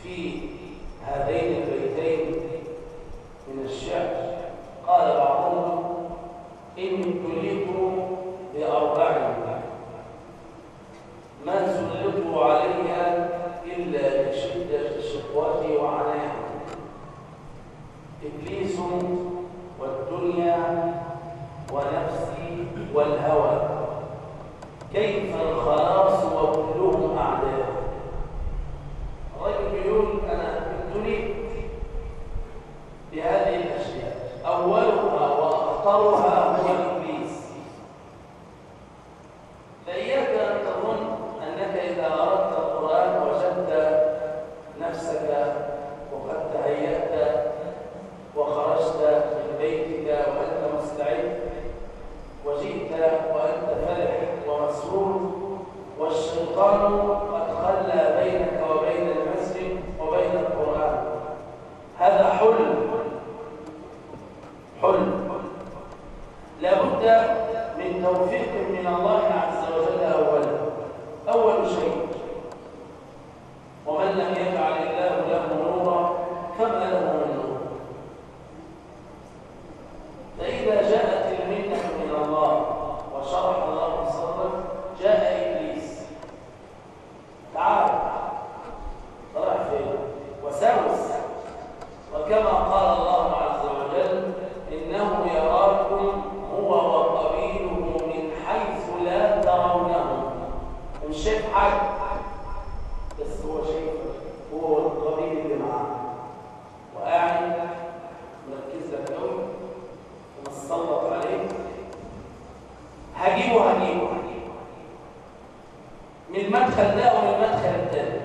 في هذين البيتين من الشعر قال بعضهم إن ابتليت بأربع ما سلطوا عليها إلا لشدة شقوتي وعناها إبليس والدنيا ونفسي والهوى كيف الخلاص وكلهم أعداء الرجل بيقول أنا ابتليت بهذه الأشياء أولها وأخطرها هو إبليس فإياك أن تظن أنك إذا أردت القرآن وجدت نفسك وقد تهيأت وخرجت من بيتك وأنت مستعد وجئت وأنت فرح ومسرور والشيطان قد خلى بينك وبين المسجد وبين القرآن هذا حلم حلم لابد من توفيق من الله عز وجل أولا أول شيء ومن لم يجعل الله له نورا فما له من نور فإذا جاءت المنة من الله وشرح الله صدرك جاء إبليس تعال طلع فين وسوس وكما قال الله عز وجل إنه يراكم هو وقبيله من حيث لا ترونهم مش شايف حاجة بس هو شايف هو والقبيل اللي معاه وقاعد مركز لك قوي ومسلط عليه هجيبه هجيبه من مدخل ده ومن المدخل الثاني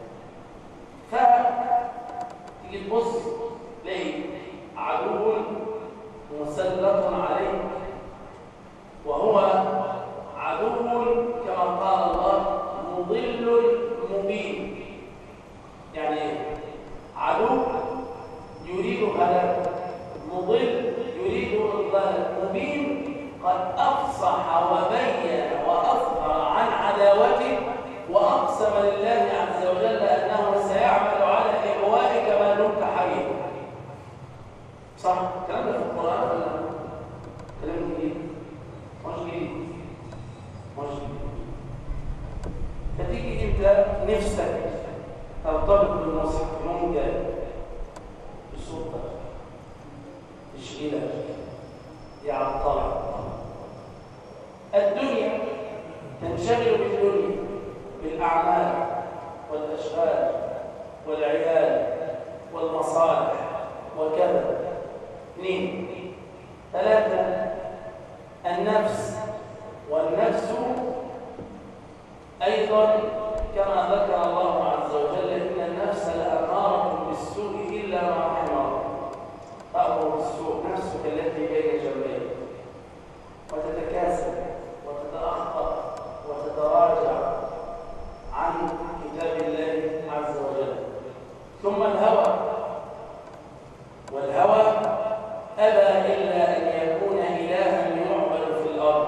فتيجي تبص تلاقي عدو مسلط عليك وهو عدو كما قال الله مضل مبين يعني عدو يريد هلاك مضل يريد إضلال مبين قد أفصح وبين وأظهر عن عداوته وأقسم لله عز وجل أنه سيعمل على إغوائك ما دمت حيا صح الكلام ده في القرآن ولا كلام جديد مش جديد مش جديد فتيجي انت نفسك ترتبط بالمصحف ممكن بصوتك تشغيلك يعطلك الدنيا تنشغل بالدنيا بالأعمال والأشغال والعيال والمصالح وكذا اثنين ثلاثة النفس والنفس أيضا كما ذكر الله عز وجل إن النفس لأمارة بالسوء إلا ما رحم الله تأمر بالسوء نفسك التي بين جنبيك وتتكاسل وتتأخر وتتراجع عن كتاب الله عز وجل ثم الهوى والهوى أبى إلا أن يكون إلها يعبد في الأرض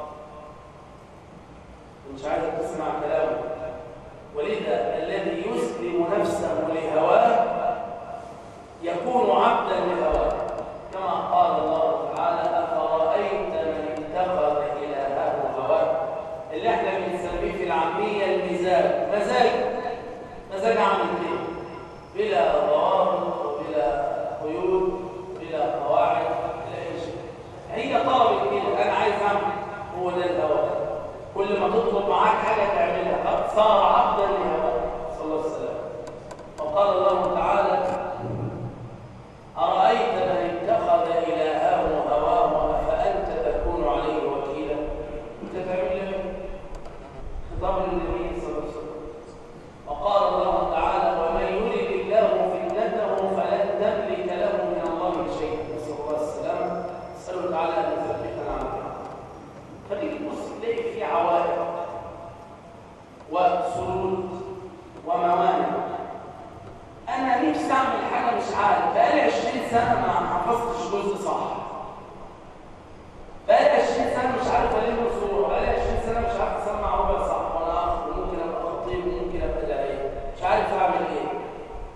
مش عايز تسمع كلامه ولذا الذي يسلم نفسه لهواه يكون عبدا لهواه كما قال الله تعالى أفرأيت من اتخذ إلهه هواه اللي احنا بنسميه في العامية المزاج مزاج مزاج عامل ايه؟ بلا ضوابط وبلا قيود بلا قواعد بلا اي شيء هي طلبت كده انا عايز اعمل هو ده الهوى كل ما تطلب معاك حاجه تعملها صار عبدا لهواه صلى الله عليه وسلم وقال الله تعالى أرأيت من اتخذ إلهه هواه أفأنت تكون عليه وكيلا أنت تعمل له خطاب للنبي صلى الله عليه وسلم وقال الله تعالى ومن يرد الله فتنته فلن تملك له من الله شيئا نسأل الله السلامة نسأله تعالى أن يثبتنا على الحق خليك تبص تلاقي في عوائق وسرود وموانع انا نفسي اعمل حاجه مش عارف بقالي 20 سنه ما حفظتش جزء صح بقالي 20 سنه مش عارف الم صوره بقالي 20 سنه مش عارف اسمع ربع صح ولا اخر ممكن ابقى خطيب ممكن ابقى داعيه مش عارف اعمل ايه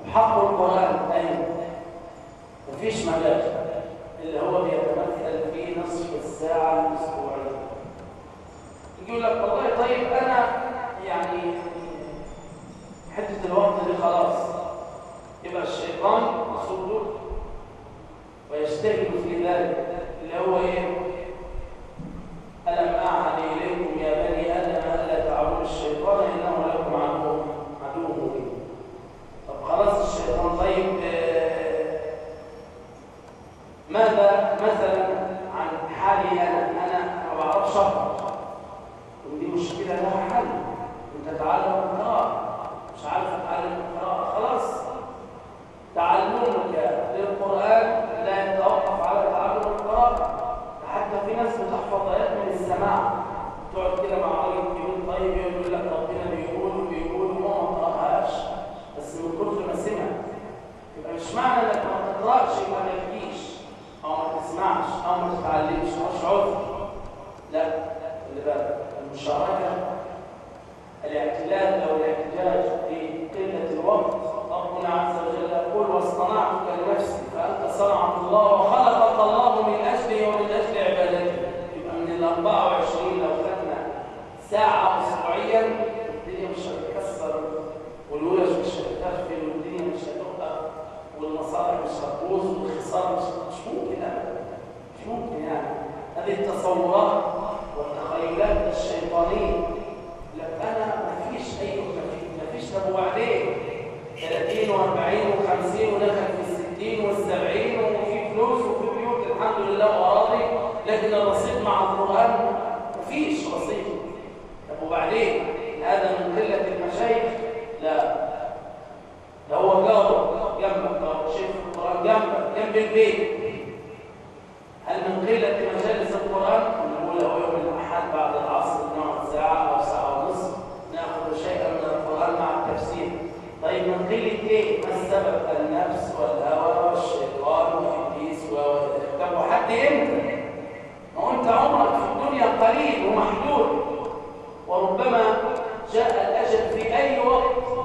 حق القرآن أيضا مفيش مجال اللي هو بيتمثل في نصف الساعة الأسبوعية يقول لك والله طيب أنا يعني حتة الوقت دي خلاص يبقى الشيطان يصده ويشتغل في ذلك اللي هو ايه ألم أعهد إليكم يا بني آدم ألا تعبدوا الشيطان إنه لكم عدو عدو مبين طب خلاص الشيطان طيب آه، ماذا مثلا عن حالي أنا أنا ما بعرفش أقرأ ودي مشكلة لها حل أنت تعلم القراءة مش عارف تتعلم القراءة خلاص تعلمك للقرآن لا يتوقف على تعلم القراءة حتى في ناس بتحفظ آيات من السماع تقعد كده مع راجل كبير طيب يقول لك ربنا بيقول وبيقول وهو ما قراهاش بس من كتر ما سمع يبقى مش معنى انك ما تقراش يبقى ما تجيش او ما تسمعش او ما تتعلمش مش عذر لا اللي بالك المشاركه الاعتلال او الاحتجاج بقله الوقت ربنا عز وجل يقول واصطنعتك لنفسي فانت صنعت الله وخلقك الله من اجله ومن اجل عبادته يبقى من ال 24 لو خدنا ساعه اسبوعيا الدنيا مش هتتكسر والورش مش هتتقفل والدنيا مش هتبقى والمصالح مش هتبوظ والخساره مش مش ممكن ابدا مش ممكن يعني هذه التصورات والتخيلات الشيطانيه لا انا ما فيش اي ما فيش طب وبعدين 30 و40 و50 ودخل في ال 60 وال70 وفي فلوس وفي بيوت الحمد لله وراضي لكن الرصيد مع القران مفيش رصيد طب وبعدين هذا من قله المشايخ لا ده هو جاره جنبك جاره شايف القران جنبك جنب البيت هل من قله مجالس القران نقول له يوم الاحد بعد العصر نقعد ساعه او ساعه ونصف ناخذ شيئا من القران مع التفسير طيب من قله ايه ما السبب النفس والهوى والشيطان وابليس و طب وحد امتى ما هو انت عمرك في الدنيا قليل ومحدود وربما جاء الاجل في اي وقت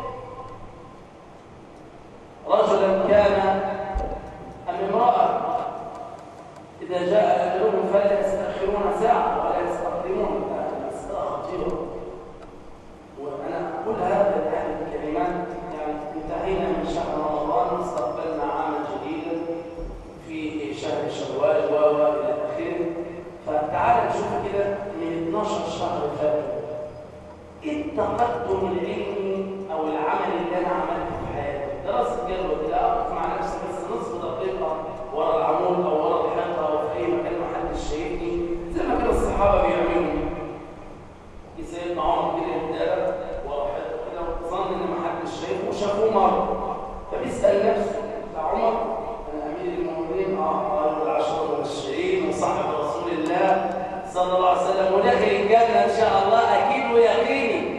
رجلا كان ام امراه اذا جاء اجلهم فلا يستاخرون ساعه ولا يستقدمون مساله خطيره وانا اقول هذا يعني الكلمات يعني انتهينا من شهر رمضان واستقبلنا عاما جديدا في شهر شوال و الى اخره فتعال نشوف كده من 12 شهر فاتوا ايه التقدم العلمي او العمل اللي انا عملته في حياتي دراسه جدوى كده اقف مع نفسي بس نصف دقيقه ورا العمود او ورا الحيطه او في اي مكان ما حدش شايفني زي ما كده الصحابه بيعملوا سيدنا عمر كده يتدرب ورا حيطه كده وظن ان ما حدش شايفه وشافوه مره فبيسال نفسه يا عمر انا امير المؤمنين اه قالوا العشره والعشرين وصاحب رسول الله صلى الله عليه وسلم وداخل الجنه ان شاء الله اكيد ويقيني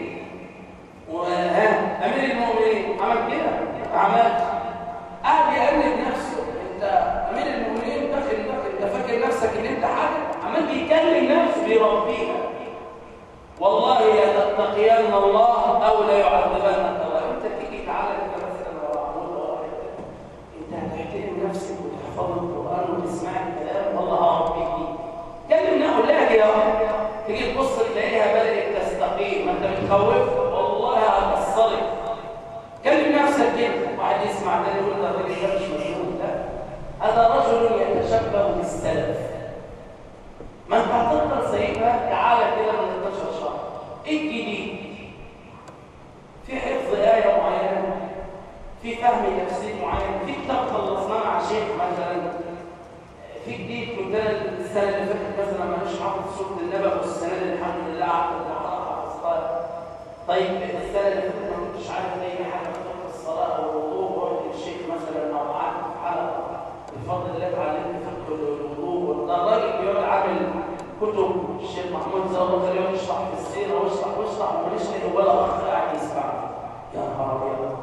وها امير المؤمنين عمل كده عمل قاعد يقلب نفسه انت امير المؤمنين داخل داخل انت فاكر نفسك ان انت حاجه عمال بيكلم نفسه بيربيها والله لا تتقين الله او لا يعذبنك الله انت تيجي تعالى انت مثلا لو عمود ولا حته انت هتحترم نفسك وتحفظ القران وتسمع الكلام والله هربيك كلمنا قول لها كده تيجي تبص تلاقيها بدات تستقيم ما انت بتخوف والله هتكسرك كلم نفسك كده واحد يسمع ده يقول ده الراجل ده مش مجنون لا هذا رجل يتشبه بالسلف ما انت هتفضل سايبها تعالى كده من 12 شهر ايه الجديد في حفظ ايه معينه في فهم تفسير معين في كتاب خلصناه مع شيخ مثلا في جديد كنت انا السنه اللي فاتت مثلا ماليش حافظ سوره النبأ والسنه دي الحمد لله قعدت البقره حفظتها طيب السنه اللي فاتت ما كنتش عارف اي حاجه في الصلاه او الوضوء ورحت للشيخ مثلا او قعدت في حلقه بفضل الله اتعلمت فقه الوضوء ده الراجل بيقعد عامل كتب الشيخ محمود زهر كان يقعد يشرح في السيره ويشرح ويشرح وماليش لاقي ولا اخ قاعد يسمع يا نهار ابيض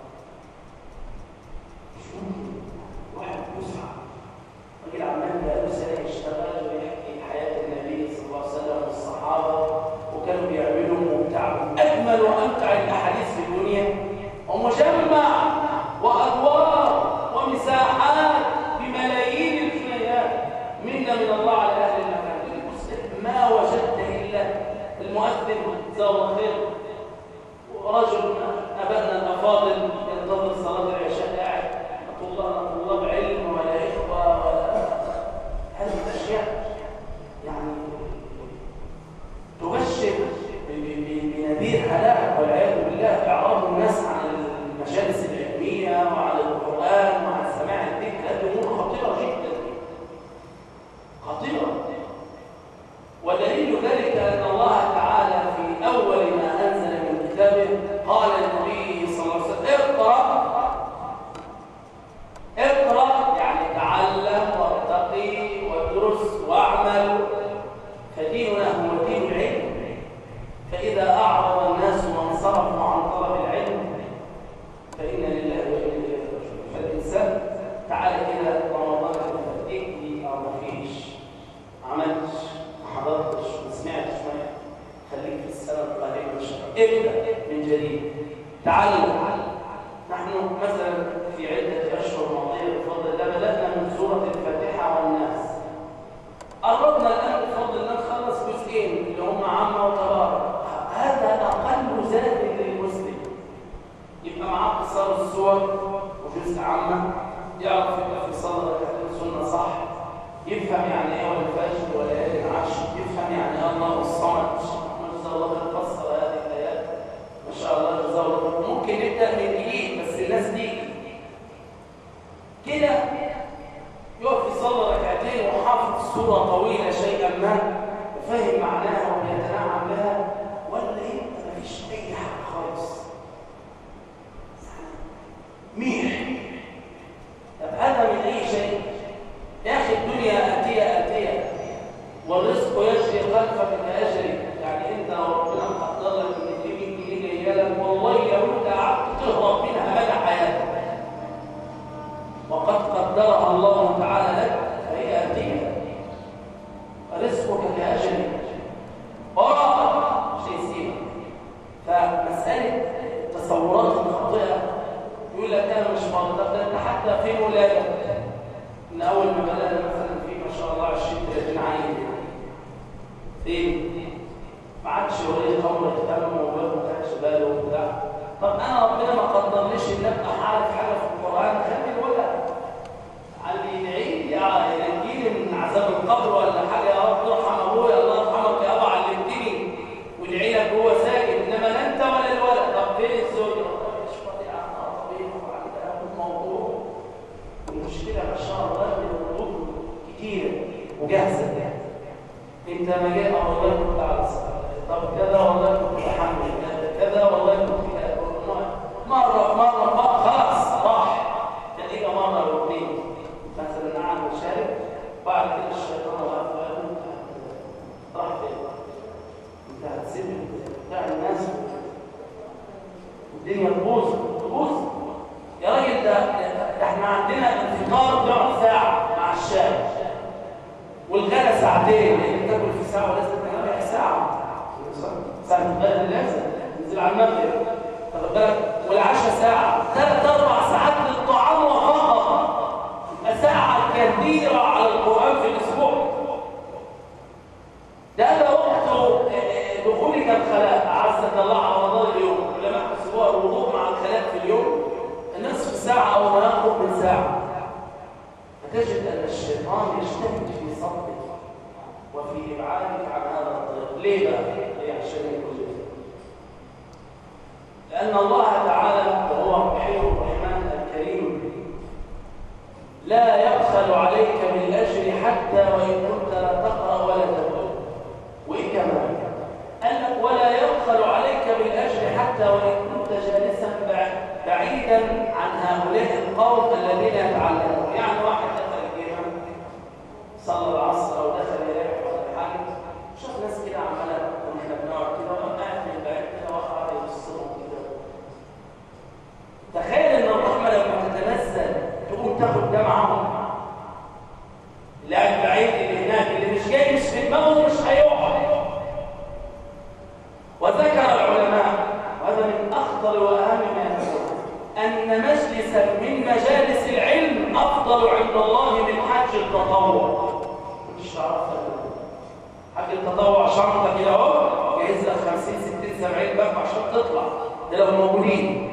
مش ممكن واحد يسمع راجل عمال بقاله سنه يشتغل ويحكي حياه النبي صلى الله عليه وسلم والصحابه وكانوا بيعملوا وبتاع اجمل وامتع الاحاديث في الدنيا ومجمع جزاه الله خير ورجل ابائنا الافاضل ينتظر صلاه العشاء قاعد طلاب طلاب علم ولا اخوه ولا هذه الاشياء يعني تبشر ب- ب- ب- بنذير هلاك والعياذ بالله اعراض الناس عن المجالس العلميه وعن القران وعن سماع الذكر هذه امور خطيره جدا خطيره ودليل ذلك أن الله تعالى في أول ما أنزل من كتابه قال النبي صلى الله عليه وسلم اقرأ اقرأ يعني تعلم وارتقي وادرس واعمل فديننا هو دين العلم فإذا أعرض الناس وانصرفوا عن طلب العلم فإنا لله وإنا إليه راجعون فالإنسان تعالى كده رمضان فتيك أو ما فيش ما عملتش ما حضرتش ما سمعتش ما خليك في السنة القادمة إن شاء الله ابدأ من جديد تعلم نحن مثلا في عدة أشهر ماضية بفضل الله بدأنا من سورة الفاتحة والناس قربنا الآن بفضل الله نخلص جزئين اللي هم عامة وتبارك هذا أقل زاد للمسلم يبقى معاه قصار الصور وجزء عامة يعرف يبقى في صلاة ركعتين سنة صح يفهم يعني ايه ولا الفجر ولا ايه العشر يفهم يعني ايه الله الصمد ما جزاه الله خير فسر هذه الايات ما شاء الله جزاه الله خير ممكن نبدا من جديد بس الناس دي كده يقف يصلي ركعتين وحافظ سوره طويله شيئا ما وفاهم معناها ويتنعم بها ولا ايه مفيش اي حاجه خالص ميح طب هذا من اي شيء يا اخي الدنيا اتيه اتيه والرزق يجري خلفك كاجرك يعني انت لو ربنا مقدر لك ان في 100 جنيه جايه لك والله لو انت قعدت تهرب منها مدى حياتك وقد قدرها الله تعالى لك فهي اتيه رزقك كاجرك وراءك مش هيسيبك فمساله تصورات خاطئه يقول لك انا مش فاضي طب ده انت حتى في ولادك من اول ما بدانا مثلا في ما شاء الله 20 30 عيل فين ما عادش ولي خمر اهتم وولاد ما خدش باله وبتاع طب انا ربنا ما قدرليش ان ابقى عارف حاجه في القران خلي الولد علي يدعي لي ينجيني من عذاب القبر ولا حاجه يا رب ارحم ابويا الله يرحمك يا ابا علمتني وادعي لك وهو ساجد انما لا انت ولا الولد طب فين الزوج مش فاضي يا عم طبيب وبعد كده الموضوع المشكلة ما شاء الله من الردود كتير وجاهزة انت ما جاء والله كنت على الصلاة طب كذا والله كنت بحمل كذا والله كنت كذا. مرة مرة مرة خلاص راح تلاقيها مرة واثنين مثلا قعد وشارك بعد كده الشيطان وقف وقال له انت راح فين؟ انت هتسيب بتاع الناس والدنيا تبوظ تبوظ يا راجل ده ده احنا عندنا الفطار بيقعد ساعة مع الشاي والغدا ساعتين لان تاكل في ساعة ولازم تنام ساعة ساعة الغدا لازم تنزل على المغرب واخد بالك والعشاء ساعة ثلاث أربع ساعات للطعام وفقط يبقى ساعة كثيرة على القرآن في الأسبوع ده ده وقت دخولك الخلاء أعزك الله على مدار اليوم لما أسبوع الوضوء مع الخلاء في اليوم نصف ساعة أو ما يقرب من ساعة فتجد أن الشيطان يجتهد في صدك وفي إبعادك عن هذا الطريق ليه بقى؟ ليه عشان يكون لأن الله تعالى وهو الرحيم الرحمن الكريم لا يبخل عليك بالأجر حتى وإن كنت لا تقرأ ولا تقرأ وإيه كمان؟ قال لك ولا يبخل عليك بالأجر حتى وإن كنت جالسا بعيدا عن هؤلاء القوم الذين يتعلمون يعني واحد دخل الجامع صلى العصر أو دخل يريح ولا حاجة شاف ناس كده عمالة واحنا بنقعد كده وقام قاعد من بعيد كده وقع على يبصرهم كده تخيل ان الرحمة لما تتنزل تقوم تاخد ده معاهم اللي قاعد بعيد اللي هناك اللي مش جاي مش في دماغه مش هيقعد وذكر العلماء وهذا من أخطر وأهم ما يكون أن مجلسا من مجالس العلم أفضل عند الله من حج التطوع مش عارف حج التطوع شنطة كده اهو جاهز لك 50 60 70 باب عشان تطلع ده لو موجودين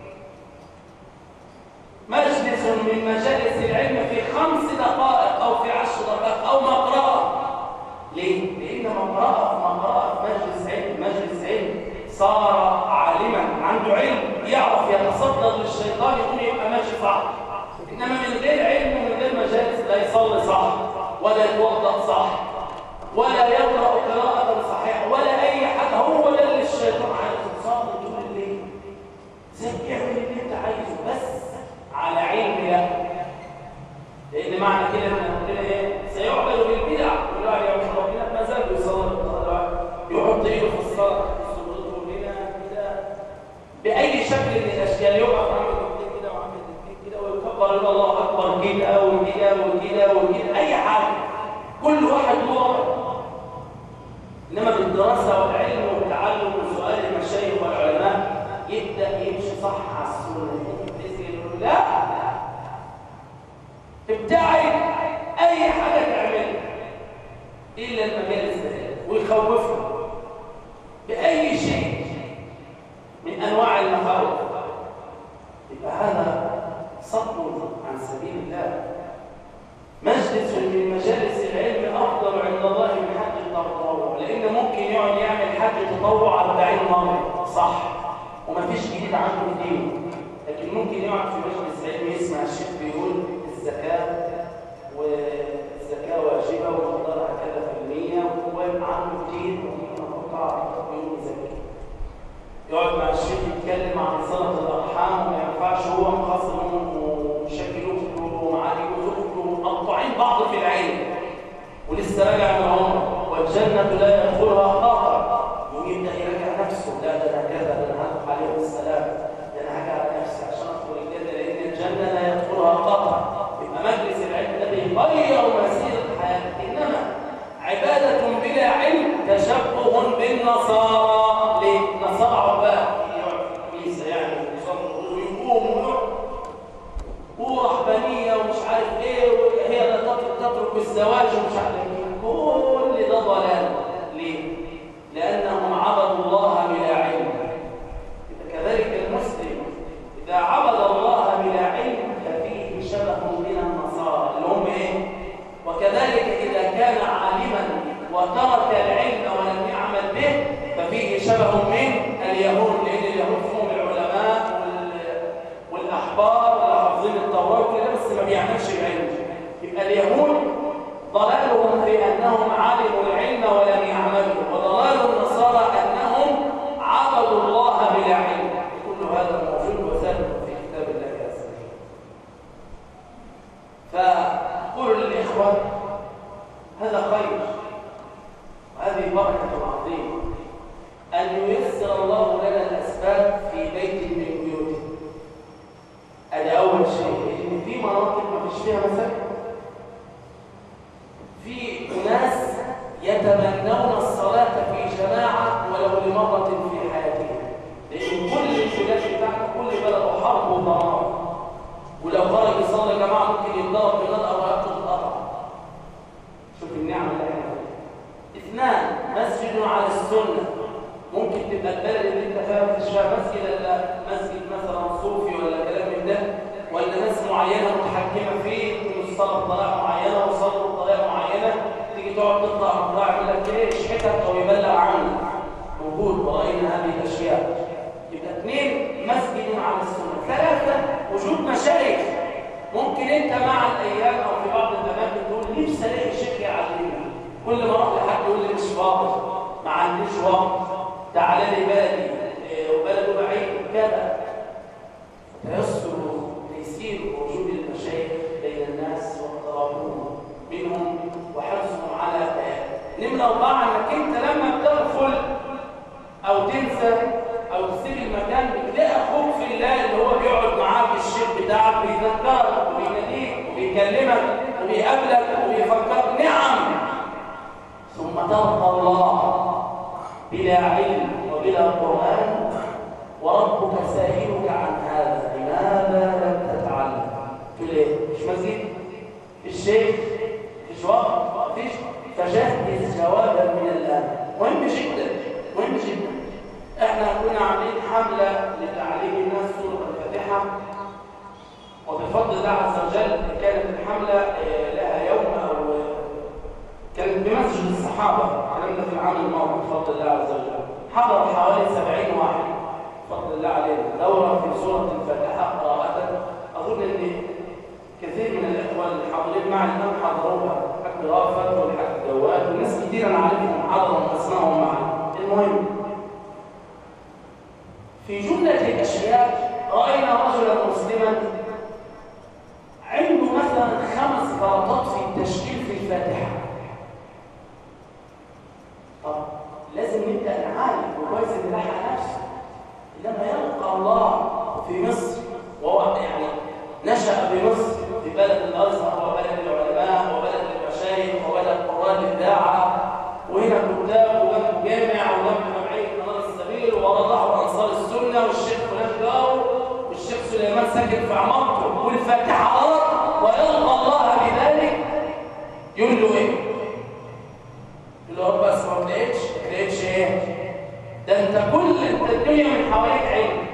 مجلس من مجالس العلم في خمس دقائق أو في عشر دقائق أو مقرأة ليه؟ لأن مقرأة مقرأة في مجلس علم مجلس علم صار عالما عنده علم يعرف يتصدر للشيطان يقول يبقى ماشي صح إنما من غير علم ومن غير مجالس لا يصلي صح ولا يتوضأ صح ولا يقرأ قراءة صحيحة ولا أي حاجة هو ده اللي الشيطان عايز تصلي طول الليل زي اعمل اللي أنت عايزه بس على علم لا لأن معنى كده إن عندنا إيه سيعبد بالبدع كل واحد يعبد ربنا بمزاجه يصلي يحط إيده في الصلاة يصلي هنا كده بأي شكل من الأشكال يقف عامل كده وعامل كده ويكبر الله أكبر كده وكده وكده وكده أي حاجة كل واحد له إنما بالدراسة والعلم والتعلم وسؤال المشايخ والعلماء يبدأ يمشي صح على السنة لا ابتعد أي حاجة تعملها إلا المجالس ويخوفها بأي شيء من أنواع المخاوف يبقى هذا صد عن سبيل الله مجلس من مجالس العلم أفضل عند الله من حج التطوع لأن ممكن يقعد يعمل حج تطوع 40 مرة صح ومفيش جديد عنده في دينه لكن ممكن يقعد في مجلس علم يسمع الشيخ بيقول الزكاة والزكاة واجبة ومقدارها كذا في المية ويبقى عنده كتير ومقطع يقول زكاة يقعد مع الشيخ يتكلم عن صلة الأرحام وما ينفعش هو مخصم وشكل أخته ومعالي أخته مقطعين بعض في العلم ولسه راجع من عمره والجنة لا يدخلها قاطع يبدأ يراجع نفسه لا ده انا كذا ده انا هدخل عليه السلام ده انا هاجي على نفسي عشان ادخل الجنة لأن الجنة لا يدخلها قاطع يبقى مجلس العلم ده بيغير مسيرة حياتك إنما عبادة بلا علم تشبه بالنصارى ليه؟ نصارى عباد يقعد في الكنيسة يعني ويصلوا ويقوم ويقعد ورهبانية ومش عارف ايه وهي لا تترك تترك الزواج ومش عارف ايه كل ده ضلال ليه؟ لأنهم عبدوا الله بلا علم كذلك المسلم إذا عبد الله بلا علم ففيه شبه من النصارى اللي هم ايه؟ وكذلك إذا كان عالما وترك العلم ولم يعمل به ففيه شبه من اليهود لأن اليهود هم العلماء والأحبار واللي حافظين التوراة وكده بس ما بيعملش العلم يبقى اليهود ضلالهم في أنهم علموا العلم ولم يعملوا وضلال النصارى أنهم عبدوا الله بلا علم كل هذا موجود وثابت في كتاب الله عز وجل فأقول للإخوة هذا خير وهذه بركة عظيمة أن ييسر الله لنا الأسباب في بيت من بيوته هذا أول شيء إن في مناطق ما فيش فيها مساجد في أناس يتمنون الصلاة في جماعة ولو لمرة في حياتهم لأن كل البلاد بتاعنا كل بلد حرب ودمار ولو خرج يصلي جماعة ممكن يتضرب بنار أو يأخذ القطع شوف النعمة اللي احنا اثنان مسجد على السنة ممكن تبقى البلد اللي انت فيها مفيش فيها مسجد الا مسجد مثلا صوفي ولا كلام من ده ولا ناس معينه متحكمه فيه يصلوا بطريقه معينه ويصلوا بطريقه معينه تيجي تقعد تطلع مطلع يقول لك ايه شحتك او يبلغ عنك موجود وراينا هذه الاشياء يبقى اثنين مسجد على السنه ثلاثه وجود مشايخ ممكن انت مع الايام او في بعض الاماكن تقول نفسي الاقي شيخ يعلمني كل ما اروح لحد يقول لي مش فاضي ما عنديش وقت تعالى لي بلدي وبلده بعيد كذا فيصبر تيسير وجود المشايخ بين الناس واقترابهم منهم وحرصهم على نمرة أربعة إنك أنت لما بتغفل أو تنسى أو تسيب المكان بتلاقي أخوك في الله اللي هو بيقعد معاك الشيخ بتاعك بيذكرك وبيناديك وبيكلمك وبيقابلك وبيفكرك نعم ثم تلقى الله بلا علم وبلا قرآن وربك سائلك عن هذا لماذا لم تتعلم تقول ايه مش مسجد مش شيخ مش وقت مفيش فجهز جوابا من الآن مهم جدا مهم جدا وبفضل الله عز وجل كانت الحملة آه، لها يوم أو كانت بمسجد الصحابة كلام في العام الماضي بفضل الله عز وجل حضر حوالي 70 واحد بفضل الله عليهم دورة في سورة الفاتحة قراءة أظن أن كثير من الإخوة الحاضرين معي الآن حضروها حق رافت والحق دوات وناس كثير أنا عارفهم حضروا وأسمائهم معي المهم في جملة الأشياء رأينا رجلا مسلما عنده مثلا خمس غلطات في التشكيل في الفاتحة طب لازم نبدأ نعالج وكويس ان لحق نفسه لما يلقى الله في مصر وهو يعني نشأ بمصر في بلد الأزهر وبلد العلماء وبلد المشايخ وبلد قرآن الداعة وهنا كتاب وجنب جامع وجنب جمعية منار السبيل ورضعه أنصار السنة والشيخ فلان جاره والشيخ سليمان ساكن في عمارته والفاتحة أرض ويلقى الله بذلك يقول له إيه؟ يقول له رب بس ما لقيتش ما لقيتش إيه؟ ده أنت كل أنت الدنيا من حواليك عين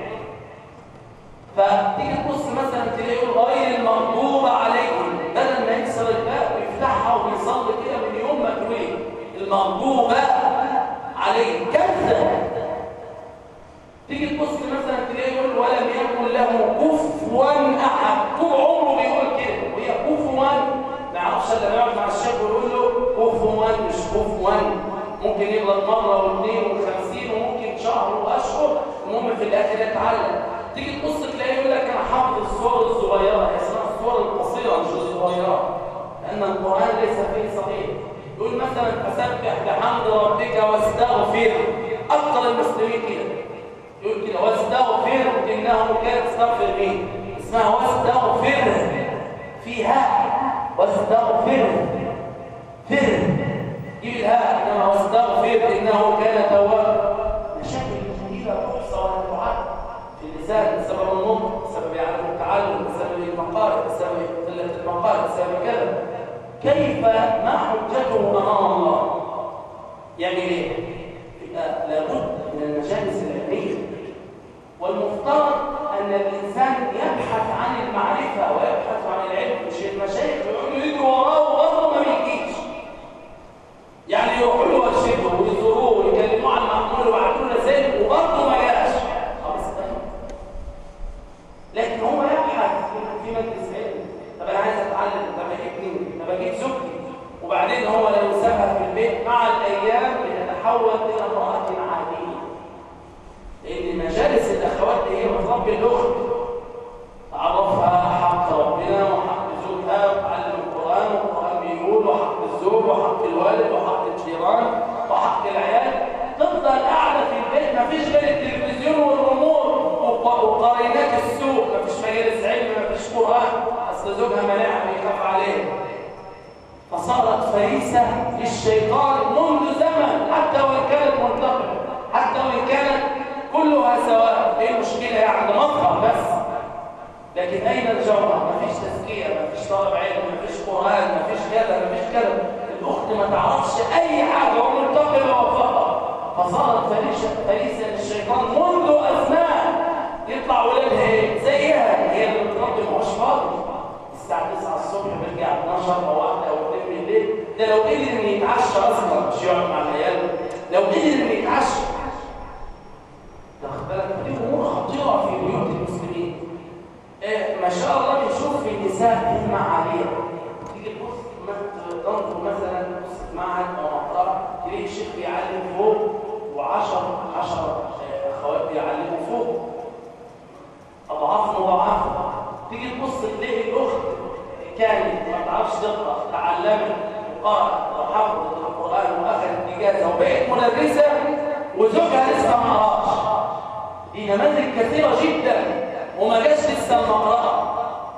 فتيجي تبص مثلا تلاقيه غير المغضوب عليهم بدل ما يكسر الباب ويفتحها ويصلي كده من يوم ما اتولد المغضوب عليهم كذا تيجي تبص مثلا تلاقيه يقول ولم يكن له كفوا احد طول عمره بيقول كده وهي كفوا ما يعرفش الا يقعد مع الشيخ ويقول له كفوا مش كفوا ممكن يغلط مره واثنين وخمسين وممكن شهر واشهر المهم في الاخر يتعلم تيجي تبص تلاقيه يقول لك انا حافظ الصور الصغيره هي اسمها الصور القصيره مش الصغيره لان القران ليس فيه صحيح يقول مثلا فسبح بحمد ربك واستغفر اكثر المسلمين كده يقول كده واستغفر انه كان تستغفر مين اسمها واستغفر فيها واستغفر فر جيب الهاء انما واستغفر انه كان توابا مشاكل كثيره تحصى ولا تعد في اللسان بسبب النطق بسبب عدم التعلم بسبب المقال بسبب قله المقال بسبب كذا كيف ما حجته امام الله يعني ايه يبقى لابد من المجالس العلميه والمفترض ان الانسان يبحث عن المعرفه ويبحث عن العلم مش المشايخ يقعدوا يجروا وراه وبرضه ما بيجيش يعني يروحوا له يرشدوا ويزوروه ويكلموه عن المحمول ويبعتوا له رسائل وبرضه ما جاش خلاص لكن هو يبحث في مجلس علم طب انا عايز اتعلم طب اجيب مين طب اجيب زوجتي وبعدين هو لو سابها في البيت مع الايام بتتحول الى امراه عاديه لان مجالس الاخوات هي بتربي الاخت تعرفها حق ربنا وحق زوجها وتعلم القران والقران بيقول وحق الزوج وحق الوالد وحق الجيران وحق العيال تفضل قاعده في البيت ما فيش غير التلفزيون والريموت وقرينات السوق ما فيش مجالس علم ما فيش قران اصل زوجها مناعه بيخاف عليه فصارت فريسه للشيطان منذ زمن حتى وان كانت منتقمه حتى وان كانت كلها سواء ايه المشكله يعني مظهر بس لكن اين الجوهر مفيش تزكيه مفيش طلب علم مفيش قران مفيش كذا مفيش كذا الاخت ما تعرفش اي حاجه ومنتقمه وفقط فصارت فريسه فريسه للشيطان منذ ازمان يطلع ولادها ايه زيها هي اللي بتربي ما هوش فاضي الساعه 9 الصبح بيرجع 12 او 1 او 2 بالليل ده لو قدر ان يتعشى اصلا مش يقعد مع العيال لو قدر ان يتعشى واخد بالك دي امور خطيره في بيوت المسلمين إيه ما شاء الله بنشوف في النساء همه عاليه تيجي تبص تنظر مثلا تبص معهد او مقطع تلاقي الشيخ بيعلم فوق و10 10 اخوات بيعلموا فوق اضعاف مضاعفه تيجي تبص تلاقي الاخت كانت ما تعرفش تقرا تعلمت وقرات وحفظت القران واخذت اجازه وبقت مدرسه وزوجها لسه ما قراش دي نماذج كثيرة جدا وما جاش لسه المقرأة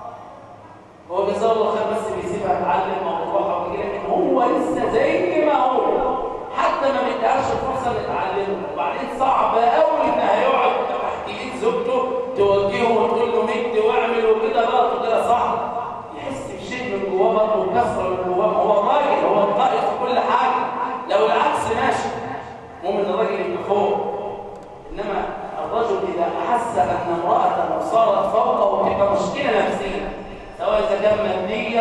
هو جزاه الله خير بس بيسيبها تعلم موضوعها وكده لكن هو لسه زي ما هو حتى ما بيديهاش الفرصة اللي تعلمه وبعدين صعب قوي ان هيقعد تحت ايد زوجته توجهه وتقول له مد واعمل وكده غلط وكده صح يحس بشيء من جواه برضه وكسره من جواه هو الراجل هو القائد في كل حاجة لو العكس ماشي مؤمن الراجل يبقى فوق انما الرجل إذا أحس أن امرأة صارت فوقه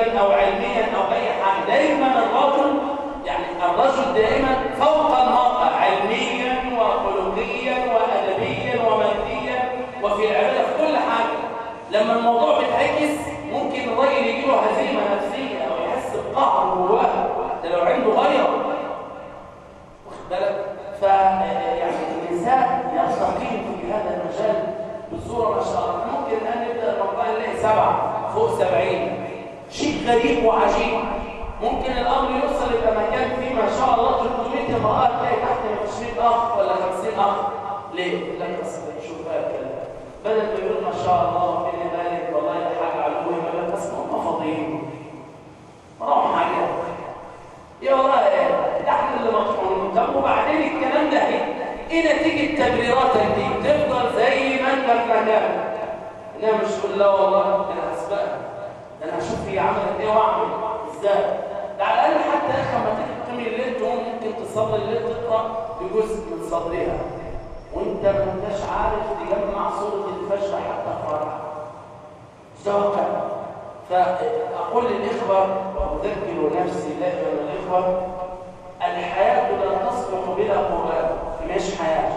ادبيا او علميا او اي حاجه دايما الرجل يعني الرجل دائما فوق المراه علميا وخلقيا وادبيا وماديا وفي العباده في كل حاجه لما الموضوع بيتعكس ممكن الراجل يجي له هزيمه نفسيه او يحس بقهر جواه ده لو عنده غيره واخد بالك ف يعني النساء يرتقين في هذا المجال بصوره ما شاء الله ممكن الان نبدا الموضوع نلاقي سبعه فوق سبعين شيء غريب وعجيب ممكن الامر يوصل الى مكان فيه ما شاء الله 300 امراه تلاقي تحت 20 اخ ولا 50 اخ ليه؟ لك اصل شوف بقى الكلام بدل ما يقول ما شاء الله ربنا يبارك والله ده حاجه على ابوي ما بس هم فاضيين راحوا حاجه يا والله ايه ده احنا اللي مطحونين طب وبعدين الكلام ده ايه؟ ايه نتيجه تبريراتك دي؟ تفضل زي ما انت في مكانك انها مش تقول لا والله انا هسبقها ده انا هشوف هي عملت ايه واعمل ازاي ده على الاقل حتى يا اخي لما تيجي تقيم الليل تقوم ممكن تصلي الليل تقرا بجزء من صدرها وانت ما انتش عارف تجمع صوره الفجر حتى في ركعه ده واقع فاقول للاخوه واذكر نفسي دائما الاخوه الحياه لا تصلح بلا قران مش حياه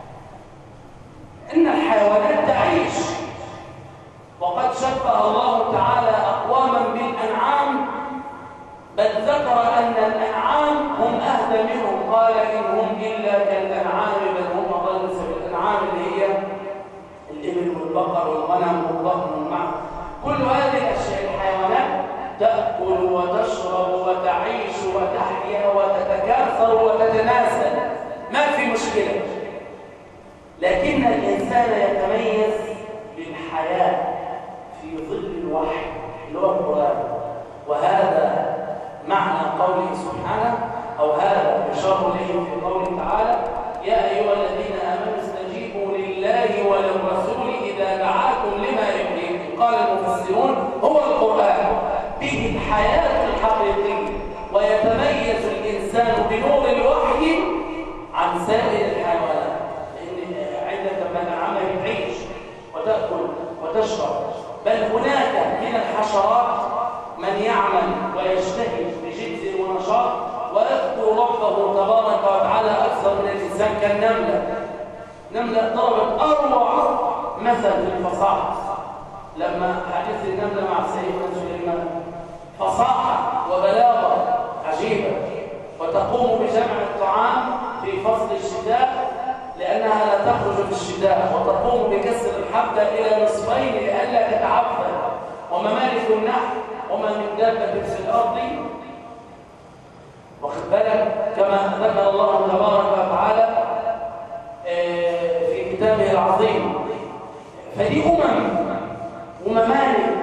ان الحيوانات تعيش وقد شبه الله تعالى أقواما بالأنعام بل ذكر أن الأنعام هم أهدى منهم قال إن هم إلا كالأنعام بل هم أضل سبيل الأنعام اللي هي الإبل والبقر والغنم والضأن والمعز كل هذه الأشياء الحيوانات تأكل وتشرب وتعيش وتحيا وتتكاثر وتتناسل ما في مشكلة لكن الإنسان يتميز بالحياة في ظل الوحي اللي هو القرآن وهذا معنى قوله سبحانه أو هذا يشار إليه في قوله تعالى يا أيها الذين آمنوا استجيبوا لله وللرسول إذا دعاكم لما يحييكم قال المفسرون هو القرآن به الحياة الحقيقية ويتميز الإنسان بنور الوحي عن سائر الحيوانات لأن عندك من العمل تعيش وتأكل وتشرب بل هناك من الحشرات من يعمل ويجتهد بجد ونشاط ويذكر ربه تبارك وتعالى أكثر من الإنسان كالنملة نملة ضربت أروع مثل في الفصاحة لما حديث النملة مع سيدنا سليمان فصاحة وبلاغة عجيبة وتقوم بجمع الطعام في فصل الشتاء لأنها لا تخرج في الشتاء وتقوم بكسر الحبة إلى نصفين لئلا تتعفن وممالك النحل وما من دابة في الأرض واخد بالك كما ذكر الله تبارك وتعالى في كتابه العظيم فدي أمم وممالك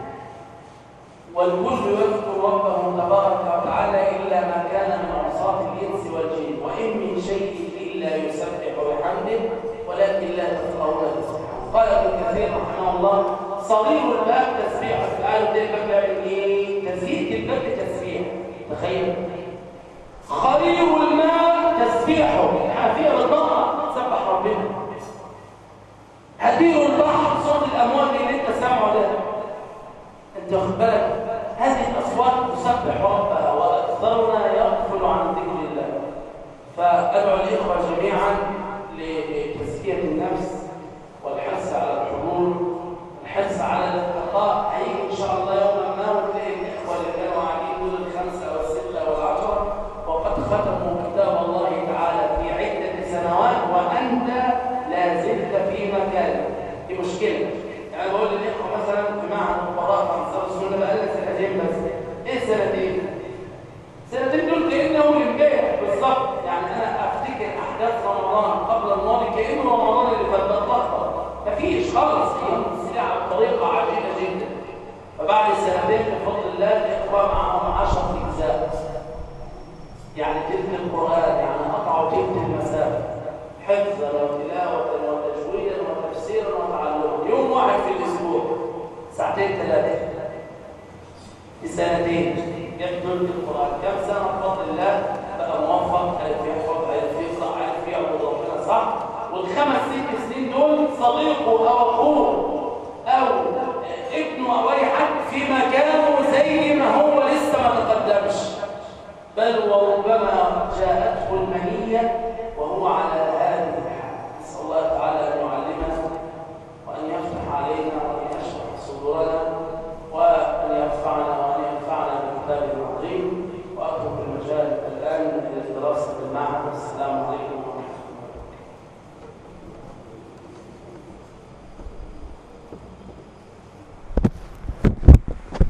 والكل يذكر ربه تبارك وتعالى إلا ما كان من عصاة الإنس والجن وإن من شيء إلا يسبح بحمده ولكن لا تفقهون تسبحه قال ابن كثير رحمه الله صغير الباب تسبيح قالوا ده الباب بيعمل ايه؟ تزيد الباب تسبيح تخيل خرير الماء تسبيحه حافيه بالضغط تسبح ربنا هدير البحر صوت الامواج اللي انت سامعه ده انت واخد بالك هذه الاصوات تسبح ربها واكثرنا يغفل عن ذكر الله فادعو الاخوه جميعا لتزكيه النفس والحرص على الحضور الحرص على الالتقاء هيجي ان شاء الله يوما ما وتلاقي الاخوه اللي كانوا قاعدين دول الخمسه والسته والعشره وقد ختموا كتاب الله تعالى في عده سنوات وانت لا زلت في مكانك دي مشكله يعني بقول للاخوه مثلا في معهد القراءه في انصار السنه بقى لنا سنتين بس ايه سنتين؟ سنتين دول كانه اول امبارح بالظبط يعني انا افتكر احداث رمضان قبل الماضي كانه رمضان اللي فات بتلخبط مفيش خالص هي مسرعه بطريقه عجيبه جدا فبعد سنتين بفضل الله الاخوه معهم 10 اجزاء يعني تلك القران يعني قطعوا تلك المسافه حفظا وتلاوه وتجويدا وتفسيرا وتعلما يوم واحد في الاسبوع ساعتين ثلاثه في سنتين يتلو القران كم سنه بفضل الله بقى موفق عرف يحفظ عرف يقرا عرف يعبد ربنا صح والخمس ست سنين دول صديقه او